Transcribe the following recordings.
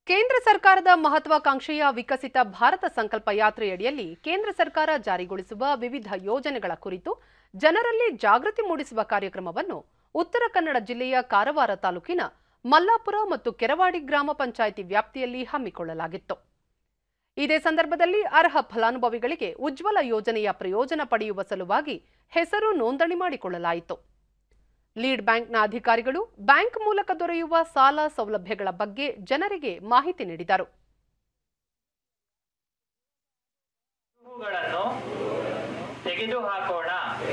ಕೇಂದ್ರ ಸರ್ಕಾರದ ಮಹತ್ವಾಕಾಂಕ್ಷೆಯ ವಿಕಸಿತ ಭಾರತ ಸಂಕಲ್ಪ ಯಾತ್ರೆಯಡಿಯಲ್ಲಿ ಕೇಂದ್ರ ಸರ್ಕಾರ ಜಾರಿಗೊಳಿಸುವ ವಿವಿಧ ಯೋಜನೆಗಳ ಕುರಿತು ಜನರಲ್ಲಿ ಜಾಗೃತಿ ಮೂಡಿಸುವ ಕಾರ್ಯಕ್ರಮವನ್ನು ಉತ್ತರ ಕನ್ನಡ ಜಿಲ್ಲೆಯ ಕಾರವಾರ ತಾಲೂಕಿನ ಮಲ್ಲಾಪುರ ಮತ್ತು ಕೆರವಾಡಿ ಗ್ರಾಮ ಪಂಚಾಯಿತಿ ವ್ಯಾಪ್ತಿಯಲ್ಲಿ ಹಮ್ಮಿಕೊಳ್ಳಲಾಗಿತ್ತು ಇದೇ ಸಂದರ್ಭದಲ್ಲಿ ಅರ್ಹ ಫಲಾನುಭವಿಗಳಿಗೆ ಉಜ್ವಲ ಯೋಜನೆಯ ಪ್ರಯೋಜನ ಪಡೆಯುವ ಸಲುವಾಗಿ ಹೆಸರು ನೋಂದಣಿ ಮಾಡಿಕೊಳ್ಳಲಾಯಿತು ಲೀಡ್ ಬ್ಯಾಂಕ್ನ ಅಧಿಕಾರಿಗಳು ಬ್ಯಾಂಕ್ ಮೂಲಕ ದೊರೆಯುವ ಸಾಲ ಸೌಲಭ್ಯಗಳ ಬಗ್ಗೆ ಜನರಿಗೆ ಮಾಹಿತಿ ನೀಡಿದರು ಹೂಗಳನ್ನು ತೆಗೆದುಹಾಕೋಣ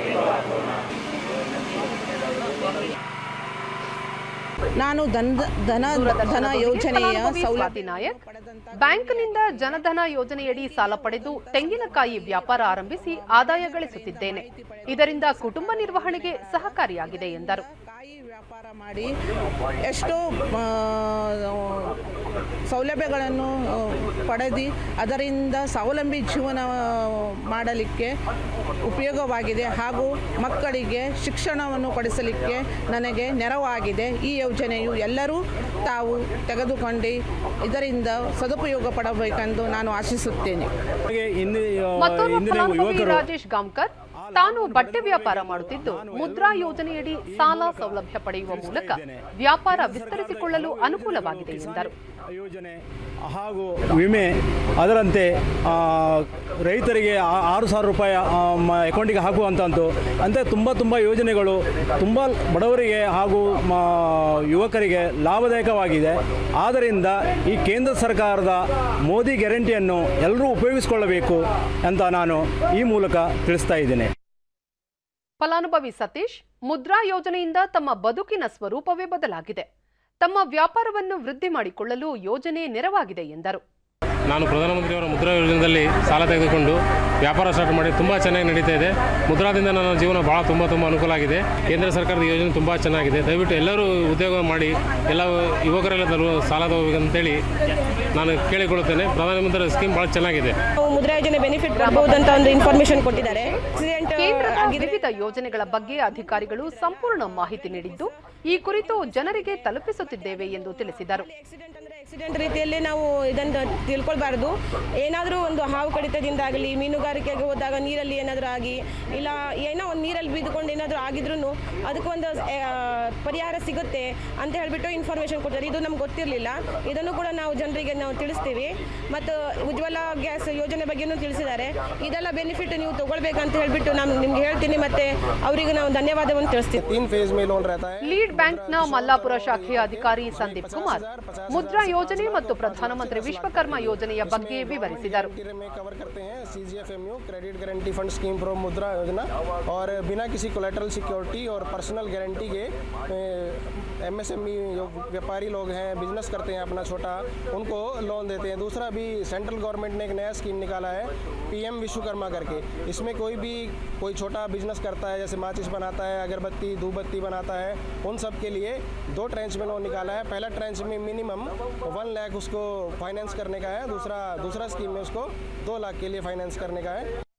ನಾನು ಧನ ಧನ ಧನ ದೂರದರ್ಶನದೊಂದಿಗೆ ಯೋಜನೆಯ ಫಲಾನುಭವಿ ಸ್ವಾತಿ ಸೌಲಭ್ಯ ನಾಯಕ್ ಬ್ಯಾಂಕ್ನಿಂದ ಜನಧನ ಯೋಜನೆಯಡಿ ಸಾಲ ಪಡೆದು ತೆಂಗಿನಕಾಯಿ ವ್ಯಾಪಾರ ಆರಂಭಿಸಿ ಆದಾಯ ಗಳಿಸುತ್ತಿದ್ದೇನೆ ಇದರಿಂದ ಕುಟುಂಬ ನಿರ್ವಹಣೆಗೆ ಸಹಕಾರಿಯಾಗಿದೆ ಎಂದರು ಕಾಯಿ ವ್ಯಾಪಾರ ಮಾಡಿ ಎಷ್ಟೋ ಆ, ಸೌಲಭ್ಯಗಳನ್ನು ಆ, ಪಡೆದು ಅದರಿಂದ ಸ್ವಾವಲಂಬಿ ಜೀವನ ಮಾಡಲಿಕ್ಕೆ ಉಪಯೋಗವಾಗಿದೆ ಹಾಗೂ ಮಕ್ಕಳಿಗೆ ಶಿಕ್ಷಣವನ್ನು ಕೊಡಿಸಲಿಕ್ಕೆ ನನಗೆ ನೆರವಾಗಿದೆ ಈ ಯೋಜನೆಯು ಎಲ್ಲರೂ ತಾವು ತೆಗೆದುಕೊಂಡು ಇದರಿಂದ ಸದುಪಯೋಗ ಪಡಬೇಕೆಂದು ನಾನು ಆಶಿಸುತ್ತೇನೆ ಹಾಗೆ ಇಂದಿ ಆ, ಮತ್ತೋರ್ವ ಇಂದಿನ ಫಲಾನುಭವಿ ಯುವಕರು ರಾಜೇಶ್ ಗಾಂವ್ಕರ್ ತಾನು ಬಟ್ಟೆ ವ್ಯಾಪಾರ ಮಾಡುತ್ತಿದ್ದು ಮುದ್ರಾ ಯೋಜನೆಯಡಿ ಸಾಲ ಸೌಲಭ್ಯ ಪಡೆಯುವ ಮೂಲಕ ವ್ಯಾಪಾರ ವಿಸ್ತರಿಸಿಕೊಳ್ಳಲು ಅನುಕೂಲವಾಗಿದೆ ಎಂದರು ಯೋಜನೆ ಹಾಗೂ ವಿಮೆ ಅದರಂತೆ ಆ, ರೈತರಿಗೆ ಆ- ಆರು ಸಾವಿರ ರೂಪಾಯಿ ಅಕೌಂಟಿಗೆ ಹಾಕುವಂಥದ್ದು ಅಂತೆ ತುಂಬ ತುಂಬ ಯೋಜನೆಗಳು ತುಂಬ ಬಡವರಿಗೆ ಹಾಗೂ ಮ, ಯುವಕರಿಗೆ ಲಾಭದಾಯಕವಾಗಿದೆ ಆದ್ದರಿಂದ ಈ ಕೇಂದ್ರ ಸರ್ಕಾರದ ಮೋದಿ ಗ್ಯಾರಂಟಿಯನ್ನು ಎಲ್ಲರೂ ಉಪಯೋಗಿಸಿಕೊಳ್ಳಬೇಕು ಅಂತ ನಾನು ಈ ಮೂಲಕ ತಿಳಿಸ್ತಾ ಇದ್ದೇನೆ ಫಲಾನುಭವಿ ಸತೀಶ್ ಮುದ್ರಾ ಯೋಜನೆಯಿಂದ ತಮ್ಮ ಬದುಕಿನ ಸ್ವರೂಪವೇ ಬದಲಾಗಿದೆ ತಮ್ಮ ವ್ಯಾಪಾರವನ್ನು ವೃದ್ಧಿ ಮಾಡಿಕೊಳ್ಳಲು ಯೋಜನೆ ನೆರವಾಗಿದೆ ಎಂದರು ನಾನು ಪ್ರಧಾನಮಂತ್ರಿಯವರ ಮುದ್ರಾ ಯೋಜನೆಯಲ್ಲಿ ಸಾಲ ತೆಗೆದುಕೊಂಡು ವ್ಯಾಪಾರ ಸ್ಟಾರ್ಟ್ ಮಾಡಿ ತುಂಬ ಚೆನ್ನಾಗಿ ನಡೀತಾ ಇದೆ ಮುದ್ರಾದಿಂದ ನನ್ನ ಜೀವನ ಭಾಳ ತುಂಬ ತುಂಬ ಅನುಕೂಲ ಆಗಿದೆ ಕೇಂದ್ರ ಸರ್ಕಾರದ ಯೋಜನೆ ತುಂಬ ಚೆನ್ನಾಗಿದೆ ದಯವಿಟ್ಟು ಎಲ್ಲರೂ ಉದ್ಯೋಗ ಮಾಡಿ ಎಲ್ಲ ಯುವಕರೆಲ್ಲ ತರುವ ಸಾಲ ತಗೋಬೇಕಂತೇಳಿ ನಾನು ಕೇಳಿಕೊಳ್ಳುತ್ತೇನೆ ಪ್ರಧಾನಮಂತ್ರಿ ಸ್ಕೀಮ್ ಭಾಳ ಚೆನ್ನಾಗಿದೆ ನಾವು ಮುದ್ರಾ ಯೋಜನೆ ಬೆನಿಫಿಟ್ ಬರ್ಬೋದು ಅಂತ ಒಂದು ಇನ್ಫಾರ್ಮೇಶನ್ ಕೊಟ್ಟಿದ್ದಾರೆ ಆಕ್ಸಿಡೆಂಟ್ ಕೇಂದ್ರದ ಆಗಿದೆ ವಿವಿಧ ಯೋಜನೆಗಳ ಬಗ್ಗೆ ಅಧಿಕಾರಿಗಳು ಸಂಪೂರ್ಣ ಮಾಹಿತಿ ನೀಡಿದ್ದು ಈ ಕುರಿತು ಜನರಿಗೆ ತಲುಪಿಸುತ್ತಿದ್ದೇವೆ ಎಂದು ತಿಳಿಸಿದರು ಆಕ್ಸಿಡೆಂಟ್ ಅಂದ್ರೆ ಆಕ್ಸಿಡೆಂಟ್ ರೀತಿಯಲ್ಲಿ ನಾವು ಇದನ್ನು ತಿಳ್ಕೊಳ್ಬಾರ್ದು ಏನಾದರೂ ಒಂದು ಹಾವು ಕಡಿತದಿಂದಾಗಲಿ ಮೀನುಗಾರಿಕೆಗೆ ಹೋದಾಗ ನೀರಲ್ಲಿ ಏನಾದರೂ ಆಗಿ ಇಲ್ಲ ಏನೋ ಒಂದು ನೀರಲ್ಲಿ ಬಿದ್ದುಕೊಂಡು ಏನಾದರೂ ಆಗಿದ್ರು ಅದಕ್ಕೊಂದು ಆ, ಪರಿಹಾರ ಸಿಗುತ್ತೆ ಅಂತ ಹೇಳಿಬಿಟ್ಟು ಇನ್ಫಾರ್ಮೇಷನ್ ಕೊಡ್ತಾರೆ ಇದು ನಮ್ಗೆ ಗೊತ್ತಿರಲಿಲ್ಲ ಇದನ್ನು ಕೂಡ ನಾವು ಜನರಿಗೆ ನಾವು ತಿಳಿಸ್ತೀವಿ ಮತ್ತು ಉಜ್ವಲ ಗ್ಯಾಸ್ ಯೋಜನೆ ಬಗ್ಗೆನೂ ತಿಳಿಸಿದ್ದಾರೆ ಇದೆಲ್ಲ ಬೆನಿಫಿಟ್ ನೀವು ತಗೊಳ್ಬೇಕಂತ ಹೇಳಿಬಿಟ್ಟು ನಾನು ನಿಮ್ಗೆ ಹೇಳ್ತೀನಿ ಮತ್ತು ಅವರಿಗೆ ನಾವು ಧನ್ಯವಾದವನ್ನು ತಿಳಿಸ್ತೀವಿ तीन फेज में लोन रहता है ಲೀಡ್ ಬ್ಯಾಂಕ್ನ ಮಲ್ಲಾಪುರ ಶಾಖೆಯ ಅಧಿಕಾರಿ ಸಂದೀಪ್ ಕುಮಾರ್ ಮುದ್ರಾ ಯೋಜನೆ ಮತ್ತು ಪ್ರಧಾನಮಂತ್ರಿ ವಿಶ್ವಕರ್ಮ ಯೋಜನೆಯ ಬಗ್ಗೆ ವಿವರಿಸಿದರು गारंटी में कवर करते हैं C G F M U credit guarantee fund scheme from Mudra Yojana और बिना किसी कोलेट्रल सिक्योरिटी और पर्सनल गारंटी के एम एस एम ई जो व्यापारी लोग हैं बिजनेस करते हैं अपना छोटा उनको लोन देते हैं दूसरा भी सेंट्रल गवर्नमेंट ने एक नया स्कीम निकाला है पीएम विश्वकर्मा करके इसमें कोई भी कोई छोटा बिजनेस करता है जैसे माचिस बनाता है अगरबत्ती धूपबत्ती बनाता है उन सब के लिए दो ट्रेंच में लोन निकाला है पहला ट्रेंच में मिनिमम वन लाख उसको फाइनेंस करने का है दूसरा दूसरा स्कीम में उसको दो लाख के लिए फाइनेंस करने का है